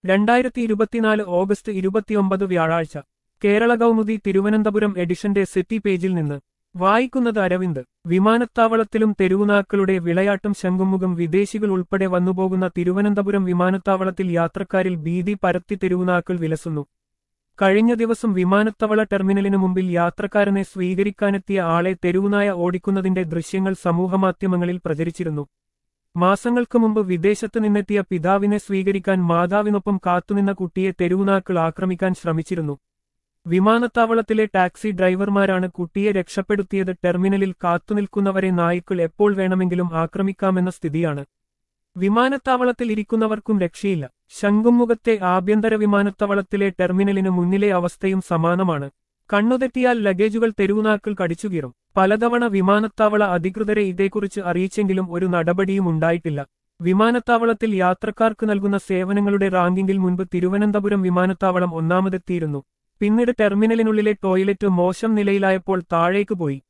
രണ്ടായിരത്തി ഇരുപത്തിനാല് ഓഗസ്റ്റ് ഇരുപത്തിയൊമ്പത് വ്യാഴാഴ്ച കേരള കൗമുദി തിരുവനന്തപുരം എഡിഷന്റെ സിറ്റി പേജിൽ നിന്ന് വായിക്കുന്നത് അരവിന്ദ് വിമാനത്താവളത്തിലും തെരുവുനാക്കളുടെ വിളയാട്ടം ശംഖുമുഖം വിദേശികൾ ഉൾപ്പെടെ വന്നുപോകുന്ന തിരുവനന്തപുരം വിമാനത്താവളത്തിൽ യാത്രക്കാരിൽ ഭീതി പരത്തി തെരുവുനാക്കൾ വിലസുന്നു കഴിഞ്ഞ ദിവസം വിമാനത്താവള ടെർമിനലിനു മുമ്പിൽ യാത്രക്കാരനെ സ്വീകരിക്കാനെത്തിയ ആളെ തെരുവുനായ ഓടിക്കുന്നതിന്റെ ദൃശ്യങ്ങൾ സമൂഹമാധ്യമങ്ങളിൽ പ്രചരിച്ചിരുന്നു മാസങ്ങൾക്ക് മുമ്പ് വിദേശത്ത് നിന്നെത്തിയ പിതാവിനെ സ്വീകരിക്കാൻ മാതാവിനൊപ്പം കാത്തുനിന്ന കുട്ടിയെ തെരുവുനാക്കൾ ആക്രമിക്കാൻ ശ്രമിച്ചിരുന്നു വിമാനത്താവളത്തിലെ ടാക്സി ഡ്രൈവർമാരാണ് കുട്ടിയെ രക്ഷപ്പെടുത്തിയത് ടെർമിനലിൽ കാത്തുനിൽക്കുന്നവരെ നായ്ക്കൾ എപ്പോൾ വേണമെങ്കിലും ആക്രമിക്കാമെന്ന സ്ഥിതിയാണ് വിമാനത്താവളത്തിൽ ഇരിക്കുന്നവർക്കും രക്ഷയില്ല ശംഖുമുഖത്തെ ആഭ്യന്തര വിമാനത്താവളത്തിലെ ടെർമിനലിന് മുന്നിലെ അവസ്ഥയും സമാനമാണ് കണ്ണുതെറ്റിയാൽ ലഗേജുകൾ തെരുവുനാക്കൾ കടിച്ചുകീറും പലതവണ വിമാനത്താവള അധികൃതരെ ഇതേക്കുറിച്ച് അറിയിച്ചെങ്കിലും ഒരു നടപടിയും ഉണ്ടായിട്ടില്ല വിമാനത്താവളത്തിൽ യാത്രക്കാർക്ക് നൽകുന്ന സേവനങ്ങളുടെ റാങ്കിങ്ങിൽ മുൻപ് തിരുവനന്തപുരം വിമാനത്താവളം ഒന്നാമതെത്തിയിരുന്നു പിന്നീട് ടെർമിനലിനുള്ളിലെ ടോയ്ലറ്റ് മോശം നിലയിലായപ്പോൾ താഴേക്ക് പോയി